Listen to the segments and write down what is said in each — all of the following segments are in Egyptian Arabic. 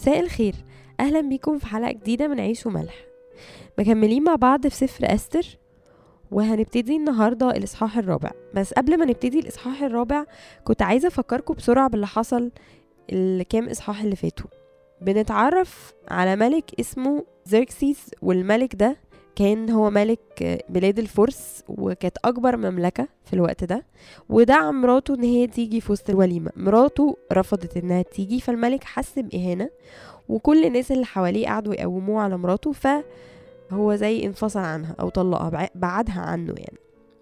مساء الخير اهلا بيكم في حلقه جديده من عيش وملح مكملين مع بعض في سفر استر وهنبتدي النهارده الاصحاح الرابع بس قبل ما نبتدي الاصحاح الرابع كنت عايزه افكركم بسرعه باللي حصل الكام اصحاح اللي فاتوا بنتعرف على ملك اسمه زيركسيس والملك ده كان هو ملك بلاد الفرس وكانت اكبر مملكه في الوقت ده ودعا مراته ان هي تيجي في وسط الوليمه مراته رفضت انها تيجي فالملك حس باهانه وكل الناس اللي حواليه قعدوا يقوموه على مراته فهو زي انفصل عنها او طلقها بعدها عنه يعني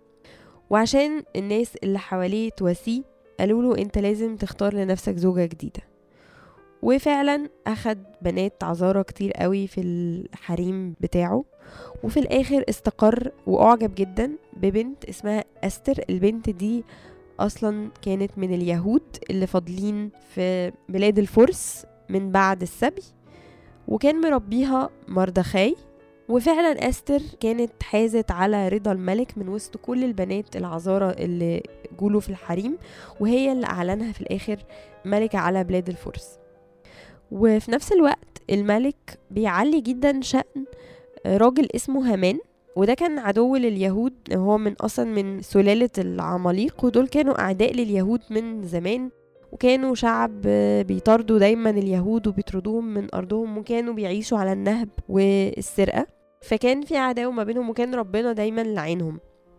وعشان الناس اللي حواليه تواسيه قالوا له انت لازم تختار لنفسك زوجة جديدة وفعلا اخد بنات عذارى كتير قوي في الحريم بتاعه وفي الاخر استقر واعجب جدا ببنت اسمها استر البنت دي اصلا كانت من اليهود اللي فاضلين في بلاد الفرس من بعد السبي وكان مربيها مردخاي وفعلا استر كانت حازت على رضا الملك من وسط كل البنات العذارى اللي جوله في الحريم وهي اللي اعلنها في الاخر ملكة على بلاد الفرس وفي نفس الوقت الملك بيعلي جدا شأن راجل اسمه هامان وده كان عدو لليهود هو من اصلا من سلالة العماليق ودول كانوا اعداء لليهود من زمان وكانوا شعب بيطاردوا دايما اليهود وبيطردوهم من ارضهم وكانوا بيعيشوا على النهب والسرقة فكان في عداوة ما بينهم وكان ربنا دايما لعينهم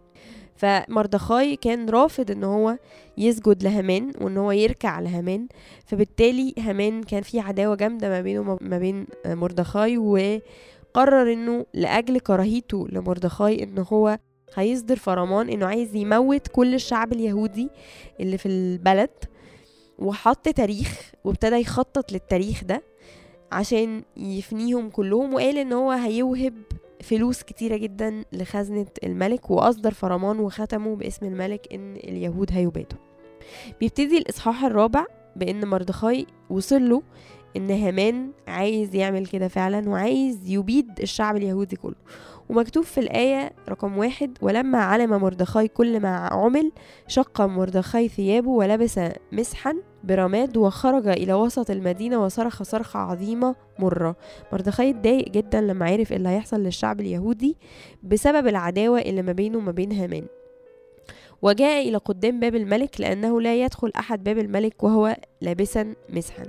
فمردخاي كان رافض ان هو يسجد لهامان وان هو يركع لهامان فبالتالي هامان كان في عداوة جامدة ما بينه ما بين مردخاي وقرر انه لاجل كراهيته لمردخاي ان هو هيصدر فرمان انه عايز يموت كل الشعب اليهودي اللي في البلد وحط تاريخ وابتدى يخطط للتاريخ ده عشان يفنيهم كلهم وقال ان هو هيوهب فلوس كتيرة جدا لخزنة الملك وأصدر فرمان وختمه باسم الملك إن اليهود هيبادوا بيبتدي الإصحاح الرابع بإن مردخاي وصل له إن هامان عايز يعمل كده فعلا وعايز يبيد الشعب اليهودي كله ومكتوب في الآية رقم واحد ولما علم مردخاي كل ما عمل شق مردخاي ثيابه ولبس مسحا برماد وخرج إلى وسط المدينة وصرخ صرخة عظيمة مرة مردخاي اتضايق جدا لما عرف اللي هيحصل للشعب اليهودي بسبب العداوة اللي ما بينه وما بين هامان وجاء إلى قدام باب الملك لأنه لا يدخل أحد باب الملك وهو لابسا مسحا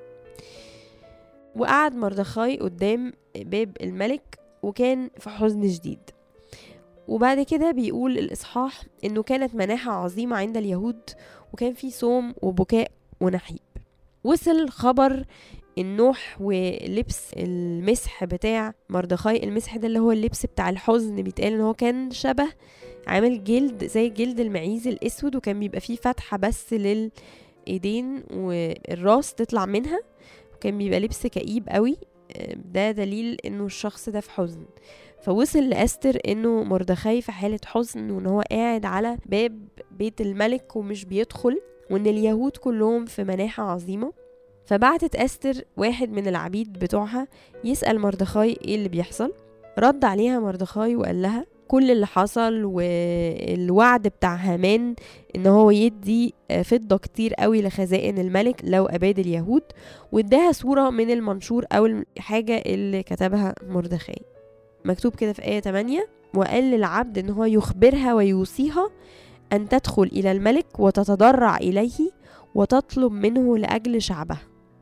وقعد مردخاي قدام باب الملك وكان في حزن شديد وبعد كده بيقول الإصحاح إنه كانت مناحة عظيمة عند اليهود وكان في صوم وبكاء ونحيب وصل خبر النوح ولبس المسح بتاع مردخاي المسح ده اللي هو اللبس بتاع الحزن بيتقال ان هو كان شبه عامل جلد زي جلد المعيز الاسود وكان بيبقى فيه فتحة بس للايدين والراس تطلع منها وكان بيبقى لبس كئيب قوي ده دليل انه الشخص ده في حزن فوصل لأستر انه مردخاي في حالة حزن وان هو قاعد على باب بيت الملك ومش بيدخل وان اليهود كلهم في مناحة عظيمة فبعتت أستر واحد من العبيد بتوعها يسأل مردخاي ايه اللي بيحصل رد عليها مردخاي وقال لها كل اللي حصل والوعد بتاع هامان ان هو يدي فضة كتير قوي لخزائن الملك لو اباد اليهود واداها صورة من المنشور او الحاجة اللي كتبها مردخاي مكتوب كده في آية 8 وقال للعبد ان هو يخبرها ويوصيها ان تدخل الى الملك وتتضرع اليه وتطلب منه لاجل شعبها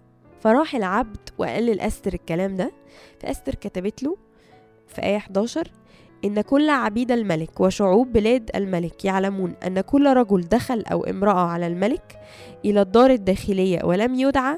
فراح العبد وقال لأستر الكلام ده فأستر كتبت له في آية 11 إن كل عبيد الملك وشعوب بلاد الملك يعلمون أن كل رجل دخل أو امرأة على الملك إلى الدار الداخلية ولم يدعى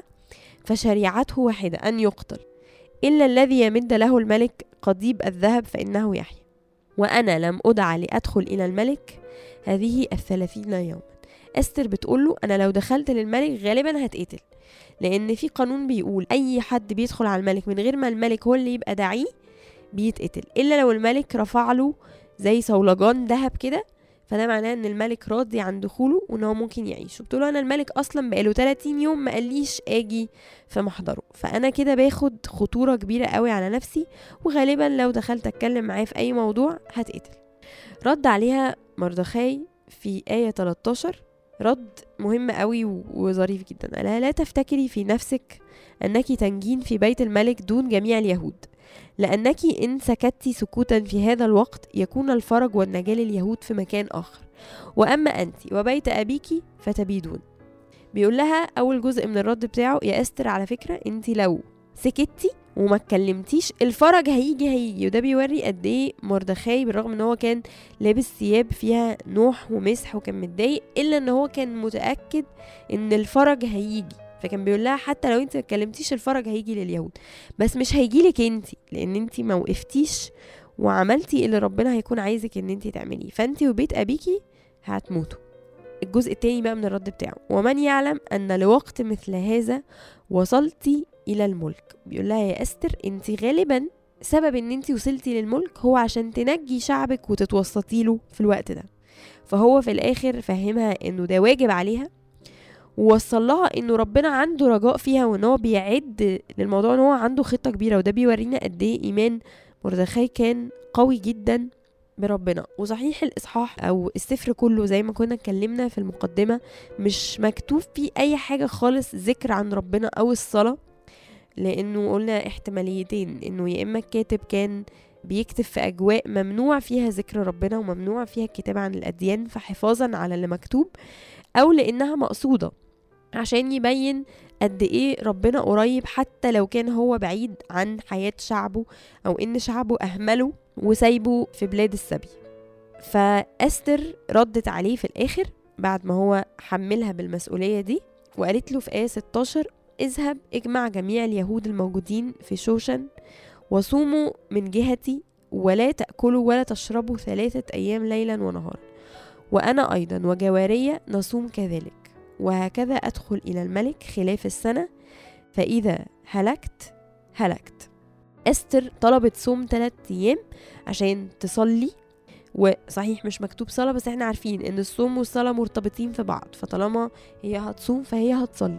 فشريعته واحدة أن يقتل إلا الذي يمد له الملك قضيب الذهب فإنه يحيى وأنا لم أدعى لأدخل إلى الملك هذه الثلاثين يوما أستر بتقوله أنا لو دخلت للملك غالبا هتقتل لأن في قانون بيقول أي حد بيدخل على الملك من غير ما الملك هو اللي يبقى داعيه بيتقتل الا لو الملك رفع له زي صولجان ذهب كده فده معناه ان الملك راضي عن دخوله وان هو ممكن يعيش قلت له انا الملك اصلا بقاله 30 يوم ما قاليش اجي في محضره فانا كده باخد خطوره كبيره قوي على نفسي وغالبا لو دخلت اتكلم معاه في اي موضوع هتقتل رد عليها مردخاي في آية 13 رد مهم قوي وظريف جدا قالها لا تفتكري في نفسك أنك تنجين في بيت الملك دون جميع اليهود لأنك إن سكت سكوتا في هذا الوقت يكون الفرج والنجاة لليهود في مكان آخر وأما أنت وبيت أبيك فتبيدون بيقول لها أول جزء من الرد بتاعه يا أستر على فكرة أنت لو سكتي وما اتكلمتيش الفرج هيجي هيجي وده بيوري قد ايه مردخاي بالرغم ان هو كان لابس ثياب فيها نوح ومسح وكان متضايق الا ان هو كان متاكد ان الفرج هيجي فكان بيقول لها حتى لو انت ما اتكلمتيش الفرج هيجي لليهود بس مش هيجي لك انت لان انت ما وقفتيش وعملتي اللي ربنا هيكون عايزك ان انت تعمليه فانت وبيت ابيكي هتموتوا الجزء التاني بقى من الرد بتاعه ومن يعلم ان لوقت مثل هذا وصلتي الى الملك بيقول لها يا استر انت غالبا سبب ان انت وصلتي للملك هو عشان تنجي شعبك وتتوسطي له في الوقت ده فهو في الاخر فهمها انه ده واجب عليها ووصل لها انه ربنا عنده رجاء فيها وان هو بيعد للموضوع ان هو عنده خطه كبيره وده بيورينا قد ايه ايمان مردخاي كان قوي جدا بربنا وصحيح الاصحاح او السفر كله زي ما كنا اتكلمنا في المقدمه مش مكتوب فيه اي حاجه خالص ذكر عن ربنا او الصلاه لانه قلنا احتماليتين انه يا اما الكاتب كان بيكتب في اجواء ممنوع فيها ذكر ربنا وممنوع فيها الكتابه عن الاديان فحفاظا على اللي مكتوب او لانها مقصوده عشان يبين قد ايه ربنا قريب حتى لو كان هو بعيد عن حياة شعبه او ان شعبه اهمله وسايبه في بلاد السبي فاستر ردت عليه في الاخر بعد ما هو حملها بالمسؤولية دي وقالت له في آية 16 اذهب اجمع جميع اليهود الموجودين في شوشن وصوموا من جهتي ولا تأكلوا ولا تشربوا ثلاثة أيام ليلا ونهارا وأنا أيضا وجوارية نصوم كذلك وهكذا أدخل إلى الملك خلاف السنة فإذا هلكت هلكت أستر طلبت صوم ثلاثة أيام عشان تصلي وصحيح مش مكتوب صلاة بس احنا عارفين ان الصوم والصلاة مرتبطين في بعض فطالما هي هتصوم فهي هتصلي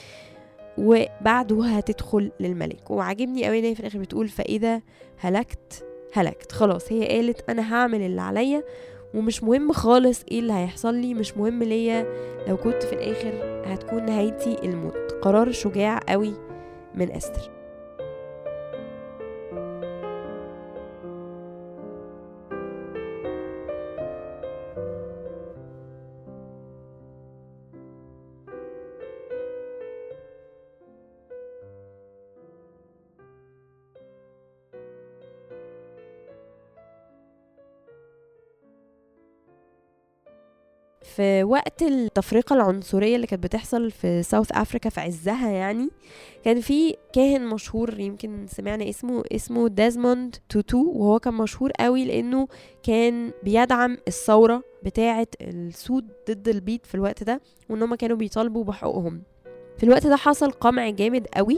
وبعده هتدخل للملك وعاجبني قوي ان هي في الاخر بتقول فاذا هلكت هلكت خلاص هي قالت انا هعمل اللي عليا ومش مهم خالص ايه اللي هيحصل لي مش مهم ليا لو كنت في الاخر هتكون نهايتي الموت قرار شجاع قوي من استر في وقت التفرقة العنصرية اللي كانت بتحصل في ساوث أفريكا في عزها يعني كان في كاهن مشهور يمكن سمعنا اسمه اسمه ديزموند توتو وهو كان مشهور قوي لأنه كان بيدعم الثورة بتاعة السود ضد البيض في الوقت ده وإن هما كانوا بيطالبوا بحقوقهم في الوقت ده حصل قمع جامد قوي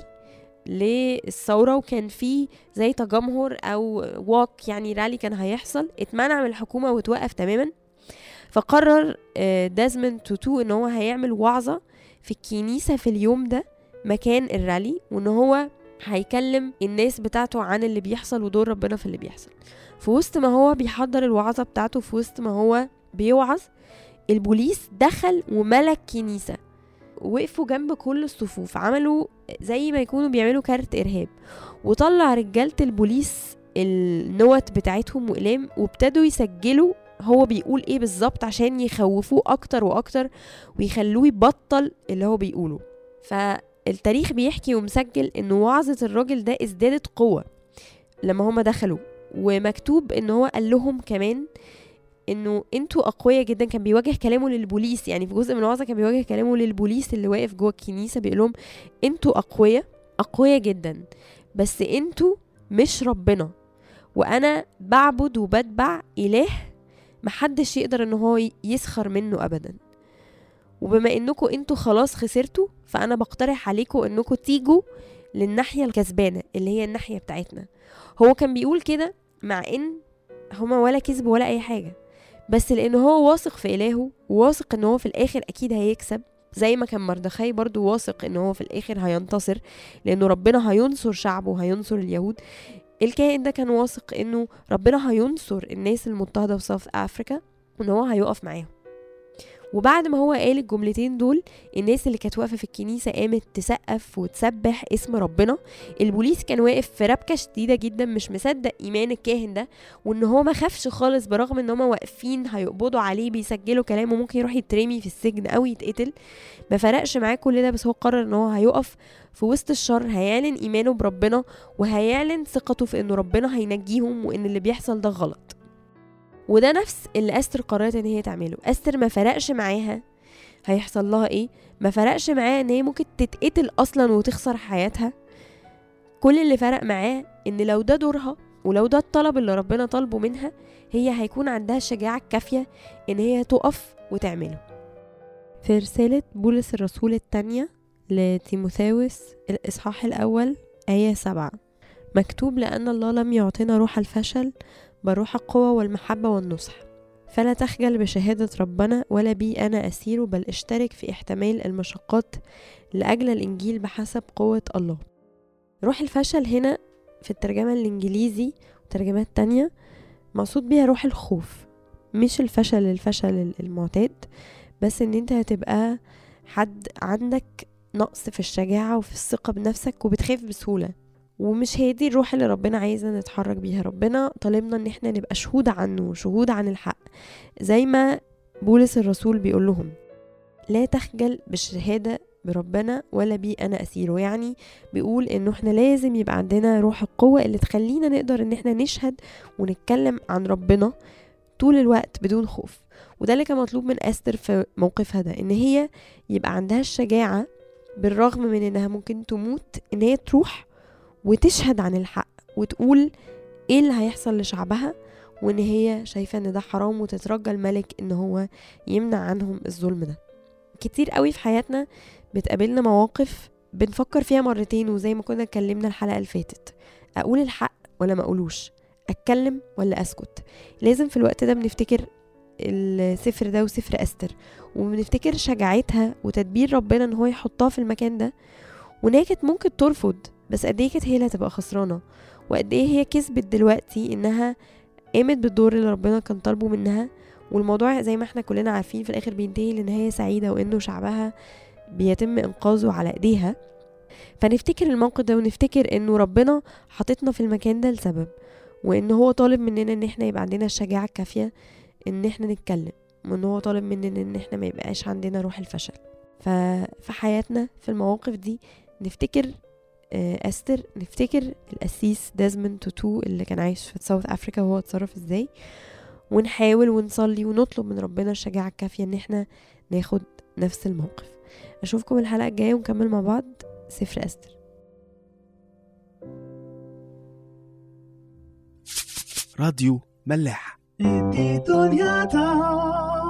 للثورة وكان في زي تجمهر أو واك يعني رالي كان هيحصل اتمنع من الحكومة وتوقف تماما فقرر دازمن توتو ان هو هيعمل وعظة في الكنيسة في اليوم ده مكان الرالي وان هو هيكلم الناس بتاعته عن اللي بيحصل ودور ربنا في اللي بيحصل في وسط ما هو بيحضر الوعظة بتاعته في وسط ما هو بيوعظ البوليس دخل وملك كنيسة وقفوا جنب كل الصفوف عملوا زي ما يكونوا بيعملوا كارت إرهاب وطلع رجالة البوليس النوت بتاعتهم وإقلام وابتدوا يسجلوا هو بيقول ايه بالظبط عشان يخوفوه اكتر واكتر ويخلوه يبطل اللي هو بيقوله فالتاريخ بيحكي ومسجل ان وعظة الراجل ده ازدادت قوة لما هما دخلوا ومكتوب ان هو قال لهم كمان انه انتوا اقوياء جدا كان بيواجه كلامه للبوليس يعني في جزء من الوعظه كان بيواجه كلامه للبوليس اللي واقف جوه الكنيسه بيقول لهم انتوا اقوياء اقوياء جدا بس انتوا مش ربنا وانا بعبد وبتبع اله محدش يقدر ان هو يسخر منه ابدا وبما انكم انتوا خلاص خسرتوا فانا بقترح عليكم انكم تيجوا للناحية الكسبانة اللي هي الناحية بتاعتنا هو كان بيقول كده مع ان هما ولا كذب ولا اي حاجة بس لان هو واثق في الهه وواثق ان هو في الاخر اكيد هيكسب زي ما كان مردخاي برضو واثق ان هو في الاخر هينتصر لانه ربنا هينصر شعبه وهينصر اليهود الكائن ده كان واثق انه ربنا هينصر الناس المضطهدة في ساوث افريكا وان هو هيقف معاهم وبعد ما هو قال الجملتين دول الناس اللي كانت واقفه في الكنيسه قامت تسقف وتسبح اسم ربنا البوليس كان واقف في ربكه شديده جدا مش مصدق ايمان الكاهن ده وان هو ما خافش خالص برغم ان هم واقفين هيقبضوا عليه بيسجلوا كلامه ممكن يروح يترمي في السجن او يتقتل ما فرقش معاه كل ده بس هو قرر ان هو هيقف في وسط الشر هيعلن ايمانه بربنا وهيعلن ثقته في ان ربنا هينجيهم وان اللي بيحصل ده غلط وده نفس اللي استر قررت ان هي تعمله استر ما فرقش معاها هيحصل لها ايه ما فرقش معاها ان هي ممكن تتقتل اصلا وتخسر حياتها كل اللي فرق معاه ان لو ده دورها ولو ده الطلب اللي ربنا طالبه منها هي هيكون عندها الشجاعة الكافية ان هي تقف وتعمله في رسالة بولس الرسول التانية لتيموثاوس الإصحاح الأول آية سبعة مكتوب لأن الله لم يعطينا روح الفشل بل روح القوة والمحبة والنصح فلا تخجل بشهادة ربنا ولا بي أنا أسير بل اشترك في احتمال المشقات لأجل الإنجيل بحسب قوة الله روح الفشل هنا في الترجمة الإنجليزي وترجمات تانية مقصود بيها روح الخوف مش الفشل الفشل المعتاد بس ان انت هتبقى حد عندك نقص في الشجاعة وفي الثقة بنفسك وبتخاف بسهولة ومش هي دي الروح اللي ربنا عايزنا نتحرك بيها ربنا طالبنا ان احنا نبقى شهود عنه شهود عن الحق زي ما بولس الرسول بيقول لهم لا تخجل بالشهادة بربنا ولا بي انا اسيره يعني بيقول انه احنا لازم يبقى عندنا روح القوة اللي تخلينا نقدر ان احنا نشهد ونتكلم عن ربنا طول الوقت بدون خوف وده اللي كان مطلوب من استر في موقفها ده ان هي يبقى عندها الشجاعة بالرغم من انها ممكن تموت ان هي تروح وتشهد عن الحق وتقول ايه اللي هيحصل لشعبها وان هي شايفة ان ده حرام وتترجى الملك ان هو يمنع عنهم الظلم ده كتير قوي في حياتنا بتقابلنا مواقف بنفكر فيها مرتين وزي ما كنا اتكلمنا الحلقة اللي فاتت اقول الحق ولا ما اقولوش اتكلم ولا اسكت لازم في الوقت ده بنفتكر السفر ده وسفر استر وبنفتكر شجاعتها وتدبير ربنا ان هو يحطها في المكان ده وان هي كانت ممكن ترفض بس قد ايه كانت هي اللي هتبقى خسرانه وقد ايه هي كسبت دلوقتي انها قامت بالدور اللي ربنا كان طالبه منها والموضوع زي ما احنا كلنا عارفين في الاخر بينتهي لنهايه سعيده وانه شعبها بيتم انقاذه على ايديها فنفتكر الموقف ده ونفتكر انه ربنا حاططنا في المكان ده لسبب وان هو طالب مننا ان احنا يبقى عندنا الشجاعه الكافيه ان احنا نتكلم وان هو طالب مننا ان احنا ما يبقاش عندنا روح الفشل ففي حياتنا في المواقف دي نفتكر استر نفتكر القسيس دازموند توتو اللي كان عايش في ساوث افريكا وهو اتصرف ازاي ونحاول ونصلي ونطلب من ربنا الشجاعة الكافية ان احنا ناخد نفس الموقف اشوفكم الحلقة الجاية ونكمل مع بعض سفر استر راديو ملاح دنيا